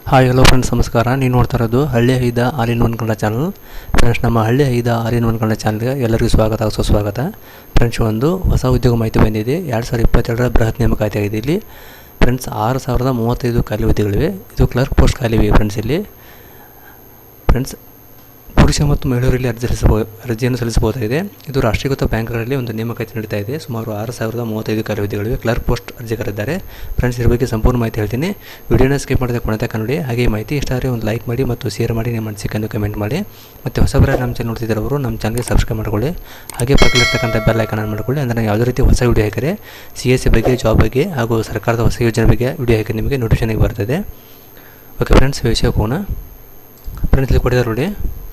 hi hello friends ನಮಸ್ಕಾರ ನೀವು ನೋಡ್ತಾ ಇರೋದು ಹಳ್ಳಿ ಐದ all in one Kannada channel friends ನಮ್ಮ ಹಳ್ಳಿ ಐದ ಆಲ್ ಇನ್ ಒನ್ ಕನ್ನಡ ಚಾನಲ್ಗೆ ಎಲ್ಲರಿಗೂ ಸ್ವಾಗತ ಸುಸ್ವಾಗತ ಫ್ರೆಂಡ್ಸ್ ಒಂದು ಹೊಸ ಉದ್ಯೋಗ ಮಾಹಿತಿ ಬಂದಿದೆ ಎರಡು ಸಾವಿರದ ಇಪ್ಪತ್ತೆರಡರ ಬೃಹತ್ ನೇಮಕಾತಿ ಆಗಿದೆ ಇಲ್ಲಿ ಫ್ರೆಂಡ್ಸ್ ಆರು ಸಾವಿರದ ಮೂವತ್ತೈದು ಖಾಲಿ ಹುದ್ದೆಗಳಿವೆ ಇದು ಕ್ಲರ್ಕ್ ಪೋಸ್ಟ್ ಖಾಲಿ ಇವೆ ಫ್ರೆಂಡ್ಸ್ ಇಲ್ಲಿ ಫ್ರೆಂಡ್ಸ್ ಪುರುಷ ಮತ್ತು ಮಹಿಳೆಯರಲ್ಲಿ ಅರ್ಜಿ ಸಲ್ಲಿಸಬಹುದು ಅರ್ಜಿಯನ್ನು ಸಲ್ಲಿಸಬಹುದಾಗಿದೆ ಇದು ರಾಷ್ಟ್ರೀಕೃತ ಬ್ಯಾಂಕ್ಗಳಲ್ಲಿ ಒಂದು ನೇಮಕಾತಿ ನಡೀತಾ ಇದೆ ಸುಮಾರು ಆರು ಸಾವಿರದ ಮೂವತ್ತೈದು ಖಾಲಿ ಹುದ್ದೆಗಳಿವೆ ಕ್ಲರ್ಕ್ ಪೋಸ್ಟ್ ಅರ್ಜಿಗಾರಿದ್ದಾರೆ ಫ್ರೆಂಡ್ಸ್ ಇದ್ರ ಬಗ್ಗೆ ಸಂಪೂರ್ಣ ಮಾಹಿತಿ ಹೇಳ್ತೀನಿ ವಿಡಿಯೋನ ಸ್ಕಿಪ್ ಮಾಡಿದ ಕೊನೆತ ನೋಡಿ ಹಾಗೆ ಈ ಮಾಹಿತಿ ಇಷ್ಟ ಆದರೆ ಒಂದು ಲೈಕ್ ಮಾಡಿ ಮತ್ತು ಶೇರ್ ಮಾಡಿ ನಿಮ್ಮ ಅನಿಸಿಕೆಯನ್ನು ಕಮೆಂಟ್ ಮಾಡಿ ಮತ್ತು ಹೊಸಬರ ನಮ್ಮ ಚಾನಲ್ ನೋಡ್ತಿದ್ದವರು ನಮ್ಮ ಚಾನಲ್ಗೆ ಸಬ್ಸ್ಕ್ರೈಬ್ ಮಾಡ್ಕೊಳ್ಳಿ ಹಾಗೆ ಪಕ್ಕದಲ್ಲಿರ್ತಕ್ಕಂಥ ಬೆಲ್ ಐಕನ್ ಆನ್ ಮಾಡ್ಕೊಳ್ಳಿ ಅಂದರೆ ಯಾವುದೇ ರೀತಿ ಹೊಸ ವಿಡಿಯೋ ಹಾಕಿದರೆ ಸಿ ಎಸ್ ಸಿ ಬಗ್ಗೆ ಜಾಬ್ ಬಗ್ಗೆ ಹಾಗೂ ಸರ್ಕಾರದ ಹೊಸ ಯೋಜನೆ ಬಗ್ಗೆ ವಿಡಿಯೋ ಹಾಕಿ ನಿಮಗೆ ನೋಟಿಫಿಕೇಶನ್ ಬರ್ತದೆ ಓಕೆ ಫ್ರೆಂಡ್ಸ್ ವಿಷಯಕ್ಕೆ ಹೋಗೋಣ ಫ್ರೆಂಡ್ಸ್ ಇಲ್ಲಿ ಕೊಟ್ಟಿದ್ದಾರೆ ನೋಡಿ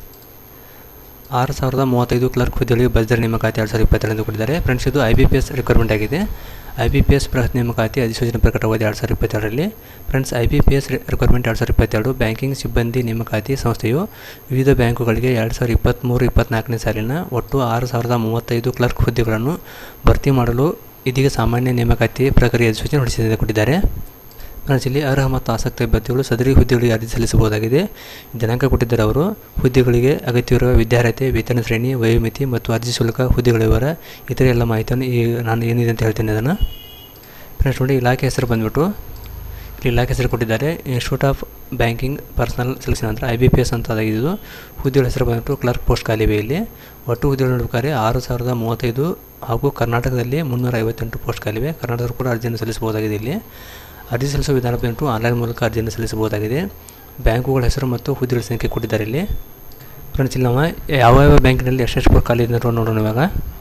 ಆರು ಸಾವಿರದ ಮೂವತ್ತೈದು ಕ್ಲರ್ಕ್ ಹುದ್ದೆಗಳಿಗೆ ಬಜರ್ ನೇಮಕಾತಿ ಎರಡು ಸಾವಿರದ ಇಪ್ಪತ್ತೆರಡು ಕೊಟ್ಟಿದ್ದಾರೆ ಫ್ರೆಂಡ್ಸ್ ಇದು I B P S recruitment ಆಗಿದೆ ಐ ಬಿ ಪಿ ಎಸ್ ಬೃಹತ್ ನೇಮಕಾತಿ ಅಧಿಸೂಚನೆ ಪ್ರಕಟವಾಗಿದೆ ಎರಡು ಸಾವಿರದ ಇಪ್ಪತ್ತೆರಡರಲ್ಲಿ friends I B P S recruitment ಎರಡು ಸಾವಿರದ ಇಪ್ಪತ್ತೆರಡು ಬ್ಯಾಂಕಿಂಗ್ ಸಿಬ್ಬಂದಿ ನೇಮಕಾತಿ ಸಂಸ್ಥೆಯು ವಿವಿಧ ಬ್ಯಾಂಕುಗಳಿಗೆ ಎರಡು ಸಾವಿರದ ಇಪ್ಪತ್ತ್ಮೂರು ಇಪ್ಪತ್ತ್ನಾಲ್ಕನೇ ಸಾಲಿನ ಒಟ್ಟು ಆರು ಸಾವಿರದ ಮೂವತ್ತೈದು ಕ್ಲರ್ಕ್ ಹುದ್ದೆಗಳನ್ನು ಭರ್ತಿ ಮಾಡಲು ಇದೀಗ ಸಾಮಾನ್ಯ ನೇಮಕಾತಿ ಪ್ರಕ್ರಿಯೆ ಅಧಿಸೂಚನೆ ಹೊರಡಿಸಿದೆ ಕೊಟ್ಟಿದ್ದಾರೆ ಫ್ರೆಂಡ್ಸ್ ಇಲ್ಲಿ ಅರ್ಹ ಮತ್ತು ಆಸಕ್ತ ಅಭ್ಯರ್ಥಿಗಳು ಸದರಿ ಹುದ್ದೆಗಳಿಗೆ ಅರ್ಜಿ ಸಲ್ಲಿಸಬಹುದಾಗಿದೆ ದಿನಾಂಕ ಕೊಟ್ಟಿದ್ದಾರೆ ಅವರು ಹುದ್ದೆಗಳಿಗೆ ಅಗತ್ಯವಿರುವ ವಿದ್ಯಾರ್ಹತೆ ವೇತನ ಶ್ರೇಣಿ ವಯೋಮಿತಿ ಮತ್ತು ಅರ್ಜಿ ಶುಲ್ಕ ಹುದ್ದೆಗಳ ವಿವರ ಇತರ ಎಲ್ಲ ಮಾಹಿತಿಯನ್ನು ಈ ನಾನು ಏನಿದೆ ಅಂತ ಹೇಳ್ತೀನಿ ಅದನ್ನು ಫ್ರೆಂಡ್ಸ್ ನೋಡಿ ಇಲಾಖೆ ಹೆಸರು ಬಂದುಬಿಟ್ಟು ಇಲ್ಲಿ ಇಲಾಖೆ ಹೆಸರು ಕೊಟ್ಟಿದ್ದಾರೆ institute of banking personnel selection ಅಂತ ಐ ಬಿ ಪಿ ಎಸ್ ಅಂತ ಅದಾಗಿದ್ದು ಹುದ್ದೆಗಳ ಹೆಸರು ಬಂದುಬಿಟ್ಟು ಕ್ಲರ್ಕ್ ಪೋಸ್ಟ್ ಖಾಲಿವೆ ಇಲ್ಲಿ ಒಟ್ಟು ಹುದ್ದೆಗಳು ನೋಡ್ಬೇಕಾದ್ರೆ ಆರು ಸಾವಿರದ ಮೂವತ್ತೈದು ಹಾಗೂ ಕರ್ನಾಟಕದಲ್ಲಿ ಮುನ್ನೂರ ಐವತ್ತೆಂಟು ಪೋಸ್ಟ್ ಖಾಲಿವೆ ಕರ್ನಾಟಕದಲ್ಲಿ ಕೂಡ ಅರ್ಜಿಯನ್ನು ಸಲ್ಲಿಸಬಹುದಾಗಿದೆ ಇಲ್ಲಿ ಅರ್ಜಿ ಸಲ್ಲಿಸುವ ವಿಧಾನ ಬಂದು ಆನ್ಲೈನ್ ಮೂಲಕ ಅರ್ಜಿಯನ್ನು ಸಲ್ಲಿಸಬಹುದಾಗಿದೆ ಬ್ಯಾಂಕುಗಳ ಹೆಸರು ಮತ್ತು ಹುದ್ದೆಗಳ ಸಂಖ್ಯೆ ಕೊಟ್ಟಿದ್ದಾರೆ ಇಲ್ಲಿ ಫ್ರೆಂಡ್ಸ್ ಇಲ್ಲಿ ನಾವು ಯಾವ ಯಾವ ಬ್ಯಾಂಕಿನಲ್ಲಿ ಎಷ್ಟೆಷ್ಟು ಪೋಸ್ಟ್ ಖಾಲಿ ಇದೆ ನೋಡೋಣ ಇವಾಗ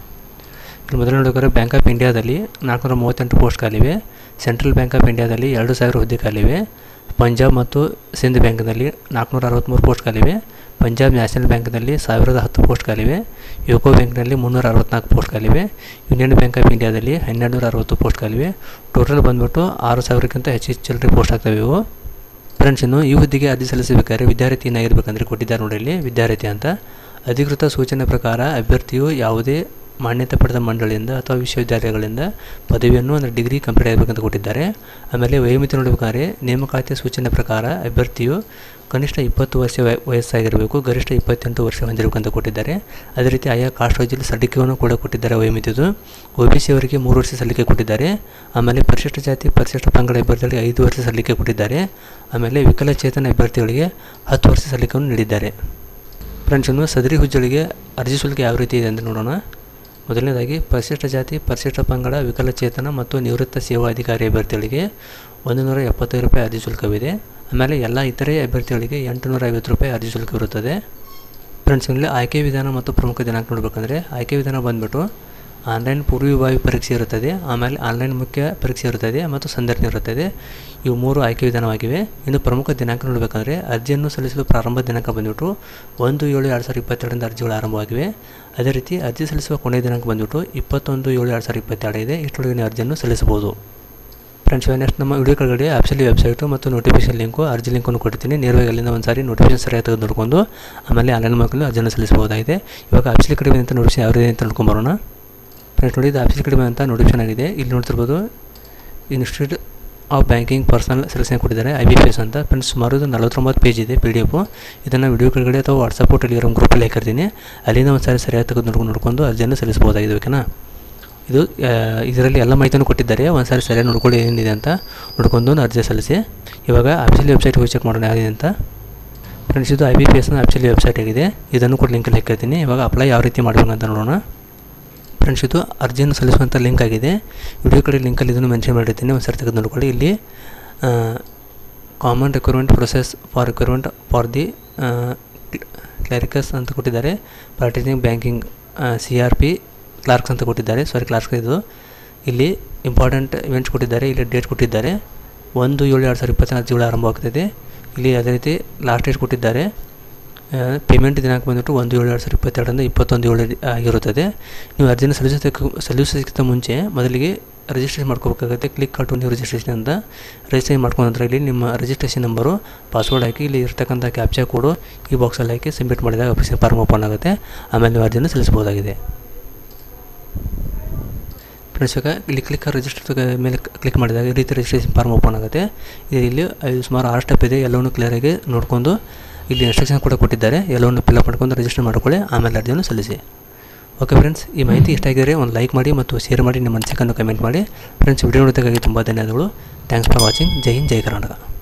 ಇಲ್ಲಿ ಮೊದಲು ನೋಡಿದರೆ ಬ್ಯಾಂಕ್ ಆಫ್ ಇಂಡಿಯಾದಲ್ಲಿ ನಾಲ್ಕುನೂರ ಮೂವತ್ತೆಂಟು ಪೋಸ್ಟ್ ಖಾಲಿವೆ ಸೆಂಟ್ರಲ್ ಬ್ಯಾಂಕ್ ಆಫ್ ಇಂಡಿಯಾದಲ್ಲಿ ಎರಡು ಸಾವಿರ ಹುದ್ದೆ ಖಾಲಿವೆ ಪಂಜಾಬ್ ಮತ್ತು ಸಿಂಧ್ ಬ್ಯಾಂಕ್ನಲ್ಲಿ ನಾಲ್ಕುನೂರ ಅರವತ್ತ್ಮೂರು ಪೋಸ್ಟ್ ಖಾಲಿವೆ ಪಂಜಾಬ್ ನ್ಯಾಷನಲ್ ಬ್ಯಾಂಕ್ನಲ್ಲಿ ಸಾವಿರದ ಹತ್ತು ಪೋಸ್ಟ್ ಖಾಲಿವೆ ಯುಕೋ ಬ್ಯಾಂಕ್ನಲ್ಲಿ ಮುನ್ನೂರ ಅರವತ್ತ್ನಾಲ್ಕು ಪೋಸ್ಟ್ ಖಾಲಿವೆ ಯೂನಿಯನ್ ಬ್ಯಾಂಕ್ ಆಫ್ ಇಂಡಿಯಾದಲ್ಲಿ ಹನ್ನೆರಡು ನೂರ ಅರವತ್ತು ಪೋಸ್ಟ್ ಖಾಲಿವೆ ಟೋಟಲ್ ಬಂದುಬಿಟ್ಟು ಆರು ಸಾವಿರಕ್ಕಿಂತ ಹೆಚ್ಚು ಹೆಚ್ಚು ಚಿಲ್ಲರೆ ಪೋಸ್ಟ್ ಆಗ್ತವೆ ಇವು ಫ್ರೆಂಡ್ಸ್ ಇನ್ನು ಈ ಹುದ್ದೆಗೆ ಅರ್ಜಿ ಸಲ್ಲಿಸಬೇಕಾದ್ರೆ ವಿದ್ಯಾರ್ಥಿ ಏನಾಗಿರ್ಬೇಕಂದ್ರೆ ಕೊಟ್ಟಿದ್ದಾರೆ ನೋಡಿ ಇಲ್ಲಿ ವಿದ್ಯಾರ್ಥಿ ಅಂತ ಅಧಿಕೃತ ಸೂಚನೆ ಪ್ರಕಾರ ಅಭ್ಯರ್ಥಿಯು ಯಾವುದೇ ಮಾನ್ಯತೆ ಪಡೆದ ಮಂಡಳಿಯಿಂದ ಅಥವಾ ವಿಶ್ವವಿದ್ಯಾಲಯಗಳಿಂದ ಪದವಿಯನ್ನು ಅಂದರೆ ಡಿಗ್ರಿ ಕಂಪ್ಲೀಟ್ ಆಗಬೇಕಂತ ಕೊಟ್ಟಿದ್ದಾರೆ ಆಮೇಲೆ ವಯೋಮಿತಿ ನೋಡಬೇಕಾದ್ರೆ ನೇಮಕಾತಿ ಸೂಚನೆ ಪ್ರಕಾರ ಅಭ್ಯರ್ಥಿಯು ಕನಿಷ್ಠ ಇಪ್ಪತ್ತು ವರ್ಷ ವಯ ವಯಸ್ಸಾಗಿರಬೇಕು ಗರಿಷ್ಠ ಇಪ್ಪತ್ತೆಂಟು ವರ್ಷ ಹೊಂದಿರಬೇಕಂತ ಕೊಟ್ಟಿದ್ದಾರೆ ಅದೇ ರೀತಿ ಆಯಾ ಕಾಸ್ಟ್ ವೈಸಲ್ಲಿ ಸಲ್ಲಿಕೆಯನ್ನು ಕೂಡ ಕೊಟ್ಟಿದ್ದಾರೆ ವಯೋಮಿತಿದು ಒ ಬಿ ಸಿ ಅವರಿಗೆ ಮೂರು ವರ್ಷ ಸಲ್ಲಿಕೆ ಕೊಟ್ಟಿದ್ದಾರೆ ಆಮೇಲೆ ಪರಿಶಿಷ್ಟ ಜಾತಿ ಪರಿಶಿಷ್ಟ ಪಂಗಡ ಅಭ್ಯರ್ಥಿಗಳಿಗೆ ಐದು ವರ್ಷ ಸಲ್ಲಿಕೆ ಕೊಟ್ಟಿದ್ದಾರೆ ಆಮೇಲೆ ವಿಕಲಚೇತನ ಅಭ್ಯರ್ಥಿಗಳಿಗೆ ಹತ್ತು ವರ್ಷ ಸಲ್ಲಿಕೆಯನ್ನು ನೀಡಿದ್ದಾರೆ ಫ್ರೆಂಡ್ಸ್ ಇನ್ನು ಸದರಿ ಹುದ್ದೆಗಳಿಗೆ ಅರ್ಜಿ ಶುಲ್ಕ ಯಾವ ರೀತಿ ಇದೆ ಅಂತ ನೋಡೋಣ ಮೊದಲನೇದಾಗಿ ಪರಿಶಿಷ್ಟ ಜಾತಿ ಪರಿಶಿಷ್ಟ ಪಂಗಡ ವಿಕಲಚೇತನ ಮತ್ತು ನಿವೃತ್ತ ಸೇವಾ ಅಧಿಕಾರಿ ಅಭ್ಯರ್ಥಿಗಳಿಗೆ ಒಂದು ನೂರ ಎಪ್ಪತ್ತೈದು ರೂಪಾಯಿ ಅರ್ಜಿ ಶುಲ್ಕವಿದೆ ಆಮೇಲೆ ಎಲ್ಲ ಇತರೆ ಅಭ್ಯರ್ಥಿಗಳಿಗೆ ಎಂಟುನೂರ ಐವತ್ತು ರೂಪಾಯಿ ಅರ್ಜಿ ಶುಲ್ಕ ಇರುತ್ತದೆ ಫ್ರೆಂಡ್ಸ್ ಇಲ್ಲಿ ಆಯ್ಕೆ ವಿಧಾನ ಮತ್ತು ಪ್ರಮುಖ ದಿನಾಂಕ ನೋಡಬೇಕಂದ್ರೆ ಆಯ್ಕೆ ವಿಧಾನ ಬಂದುಬಿಟ್ಟು ಆನ್ಲೈನ್ ಪೂರ್ವಭಾವಿ ಪರೀಕ್ಷೆ ಇರುತ್ತದೆ ಆಮೇಲೆ ಆನ್ಲೈನ್ ಮುಖ್ಯ ಪರೀಕ್ಷೆ ಇರುತ್ತದೆ ಮತ್ತು ಸಂದರ್ಶನ ಇರುತ್ತದೆ ಇವು ಮೂರು ಆಯ್ಕೆ ವಿಧಾನವಾಗಿವೆ ಇನ್ನು ಪ್ರಮುಖ ದಿನಾಂಕ ನೋಡಬೇಕಂದ್ರೆ ಅರ್ಜಿಯನ್ನು ಸಲ್ಲಿಸಲು ಪ್ರಾರಂಭ ದಿನಾಂಕ ಬಂದುಬಿಟ್ಟು ಒಂದು ಏಳು ಎರಡು ಸಾವಿರದ ಇಪ್ಪತ್ತೆರಡರಿಂದ ಅರ್ಜಿಗಳು ಆರಂಭವಾಗಿವೆ ಅದೇ ರೀತಿ ಅರ್ಜಿ ಸಲ್ಲಿಸುವ ಕೊನೆಯ ದಿನಾಂಕ ಬಂದುಬಿಟ್ಟು ಇಪ್ಪತ್ತೊಂದು ಏಳು ಎರಡು ಸಾವಿರದ ಇಪ್ಪತ್ತೆರಡು ಇದೆ ಇಷ್ಟರೊಳಗೆ ನೀವು ಅರ್ಜಿಯನ್ನು ಸಲ್ಲಿಸಬಹುದು ಫ್ರೆಂಡ್ಸ್ ನೆಕ್ಸ್ಟ್ ನಮ್ಮ ವಿಡಿಯೋ ಕೆಳಗಡೆ ಆಪ್ಷಲಿ ವೆಬ್ಸೈಟು ಮತ್ತು ನೋಟಿಫಿಕೇಶನ್ ಲಿಂಕು ಅರ್ಜಿ ಲಿಂಕನ್ನು ಕೊಡ್ತೀನಿ ನೇರವಾಗಿ ಅಲ್ಲಿಂದ ಒಂದು ಸಾರಿ ನೋಟಿಫಿಕೇಶನ್ ಸರಿಯಾಗಿ ತೆಗೆದು ನೋಡ್ಕೊಂಡು ಆಮೇಲೆ ಆನ್ಲೈನ್ ಮೂಲಕ ಅರ್ಜಿಯನ್ನು ಸಲ್ಲಿಸಬಹುದಾಗಿದೆ ಇವಾಗ ಆಪ್ಷಲಿ ಕಡಿಮೆ ಅಂತ ನೋಟಿಫಿಕೇಶನ್ ಯಾವ ರೀತಿ ಅಂತ ನೋಡ್ಕೊಂಬರೋಣ ಫ್ರೆಂಡ್ಸ್ ನೋಡಿ ಇದು ಆಪ್ಷಲಿ ಕಡಿಮೆ ಅಂತ ನೋಟಿಫಿಕೇಶನ್ ಆಗಿದೆ ಇಲ್ಲಿ ನೋಡ್ತಿರ್ಬೋದು institute of banking personnel selection ಕೊಟ್ಟಿದ್ದಾರೆ ಐ ಬಿ ಪಿ ಎಸ್ ಅಂತ ಫ್ರೆಂಡ್ಸ್ ಸುಮಾರು ಇದು ನಲವತ್ತೊಂಬತ್ತು ಪೇಜ್ ಇದೆ ಪಿ ಡಿ ಎಫು ಇದನ್ನು ವಿಡಿಯೋ ಕೆಳಗಡೆ ಅಥವಾ ವಾಟ್ಸಪ್ಪು ಟೆಲಿಗ್ರಾಮ್ ಗ್ರೂಪಲ್ಲಿ ಹಾಕಿರ್ತೀನಿ ಅಲ್ಲಿಂದ ಒಂದು ಸಾರಿ ಸರಿಯಾಗಿ ತೆಗೆದು ನೋಡ್ಕೊಂಡು ನೋಡ್ಕೊಂಡು ಅರ್ಜಿಯನ್ನು ಸಲ್ಲಿಸಬಹುದಾಗಿದೆ ಓಕೆನಾ ಇದು ಇದರಲ್ಲಿ ಎಲ್ಲ ಮಾಹಿತಿಯನ್ನು ಕೊಟ್ಟಿದ್ದಾರೆ ಒಂದು ಸಾರಿ ಸರಿಯಾಗಿ ನೋಡ್ಕೊಳ್ಳಿ ಏನಿದೆ ಅಂತ ನೋಡ್ಕೊಂಡು ಅರ್ಜಿ ಸಲ್ಲಿಸಿ ಇವಾಗ ಆಫೀಸಲ್ಲಿ ವೆಬ್ಸೈಟ್ ಹೋಗಿ ಚೆಕ್ ಮಾಡೋಣ ಯಾವ್ದಿದೆ ಅಂತ ಫ್ರೆಂಡ್ಸ್ ಇದು ಐ ಬಿ ಪಿ ಎಸ್ನ ಆಫೀಸಲ್ಲಿ ವೆಬ್ಸೈಟ್ ಆಗಿದೆ ಇದನ್ನು ಕೂಡ ಲಿಂಕಲ್ಲಿ ಹಾಕಿರ್ತೀನಿ ಇವಾಗ ಅಪ್ಲೈ ಯಾವ ರೀತಿ ಮಾಡಬೇಕಂತ ನೋಡೋಣ ಫ್ರೆಂಡ್ಸ್ ಇದು ಅರ್ಜಿಯನ್ನು ಸಲ್ಲಿಸುವಂಥ ಲಿಂಕ್ ಆಗಿದೆ ವಿಡಿಯೋ ಕಡೆ ಲಿಂಕಲ್ಲಿ ಇದನ್ನು ಮೆನ್ಷನ್ ಮಾಡಿರ್ತೀನಿ ಒಂದು ಸರಿ ತೆಗೆದು ನೋಡ್ಕೊಳ್ಳಿ ಇಲ್ಲಿ common recruitment process for recruitment for the clericals ಅಂತ ಕೊಟ್ಟಿದ್ದಾರೆ participating banking C R P clerks ಅಂತ ಕೊಟ್ಟಿದ್ದಾರೆ ಸಾರಿ ಕ್ಲಾರ್ಕ್ಸ್ ಇದು ಇಲ್ಲಿ ಇಂಪಾರ್ಟೆಂಟ್ ಇವೆಂಟ್ಸ್ ಕೊಟ್ಟಿದ್ದಾರೆ ಇಲ್ಲಿ ಡೇಟ್ ಕೊಟ್ಟಿದ್ದಾರೆ ಒಂದು ಏಳು ಎರಡು ಸಾವಿರದ ಇಪ್ಪತ್ತನೇ ಅರ್ಜಿಗಳು ಆರಂಭವಾಗ್ತದೆ ಇಲ್ಲಿ ಅದೇ ರೀತಿ ಲಾಸ್ಟ್ ಡೇಟ್ ಕೊಟ್ಟಿದ್ದಾರೆ ಪೇಮೆಂಟ್ ದಿನಾಂಕ ಬಂದುಬಿಟ್ಟು ಒಂದು ಏಳು ಎರಡು ಸಾವಿರದ ಇಪ್ಪತ್ತೆರಡರಿಂದ ಇಪ್ಪತ್ತೊಂದು ಏಳು ಆಗಿರುತ್ತದೆ ನೀವು ಅರ್ಜಿನ ಸಲ್ಲಿಸೋದಕ್ಕೆ ಸಲ್ಲಿಸೋದಕ್ಕಿಂತ ಮುಂಚೆ ಮೊದಲಿಗೆ ರಿಜಿಸ್ಟ್ರೇಷನ್ ಮಾಡ್ಕೋಬೇಕಾಗುತ್ತೆ ಕ್ಲಿಕ್ ಟು ನ್ಯೂ ರಿಜಿಸ್ಟ್ರೇಷನ್ ಅಂತ ರಿಜಿಸ್ಟ್ರೇಷನ್ ಮಾಡ್ಕೊಂಡ ನಂತರ ಇಲ್ಲಿ ನಿಮ್ಮ ರಿಜಿಸ್ಟ್ರೇಷನ್ ನಂಬರು ಪಾಸ್ವರ್ಡ್ ಹಾಕಿ ಇಲ್ಲಿ ಇರ್ತಕ್ಕಂಥ ಕ್ಯಾಪ್ಚಾ ಕೋಡು ಈ ಬಾಕ್ಸಲ್ಲಿ ಹಾಕಿ ಸಬ್ಮಿಟ್ ಮಾಡಿದಾಗ ಅಪ್ಲಿಕೇಶನ್ ಫಾರ್ಮ್ ಓಪನ್ ಆಗುತ್ತೆ ಆಮೇಲೆ ನೀವು ಅರ್ಜಿಯನ್ನು ಸಲ್ಲಿಸಬಹುದಾಗಿದೆ ಫ್ರೆಂಡ್ಸ್ ಇವಾಗ ಇಲ್ಲಿ ಕ್ಲಿಕ್ ರಿಜಿಸ್ಟರ್ ಮೇಲೆ ಕ್ಲಿಕ್ ಮಾಡಿದಾಗ ಈ ರೀತಿ ರಿಜಿಸ್ಟ್ರೇಷನ್ ಫಾರ್ಮ್ ಓಪನ್ ಆಗುತ್ತೆ ಇದು ಇಲ್ಲಿ ಐದು ಸುಮಾರು ಆರು ಸ್ಟೆಪ್ ಇದೆ ಎಲ್ಲವನ್ನು ಕ್ಲಿಯರಾಗಿ ನೋಡಿಕೊಂಡು ಇಲ್ಲಿ ಇನ್ಸ್ಟ್ರಕ್ಷನ್ ಕೂಡ ಕೊಟ್ಟಿದ್ದಾರೆ ಎಲ್ಲವನ್ನು ಫಿಲ್ಅಪ್ ಮಾಡ್ಕೊಂಡು ರಿಜಿಸ್ಟರ್ ಮಾಡ್ಕೊಳ್ಳಿ ಆಮೇಲೆ ಅರ್ಜಿಯನ್ನು ಸಲ್ಲಿಸಿ ಓಕೆ ಫ್ರೆಂಡ್ಸ್ ಈ ಮಾಹಿತಿ ಇಷ್ಟ ಆಗಿದ್ದರೆ ಒಂದು ಲೈಕ್ ಮಾಡಿ ಮತ್ತು ಶೇರ್ ಮಾಡಿ ನಿಮ್ಮ ಅನಿಸಿಕೆಯನ್ನು ಕಮೆಂಟ್ ಮಾಡಿ ಫ್ರೆಂಡ್ಸ್ ವಿಡಿಯೋ ನೋಡೋದಕ್ಕಾಗಿ ತುಂಬ ಧನ್ಯವಾದಗಳು ಥ್ಯಾಂಕ್ಸ್ ಫಾರ್ ವಾಚಿಂಗ್ ಜೈ ಹಿಂದ್ ಜೈ ಕರ್ನಾಟಕ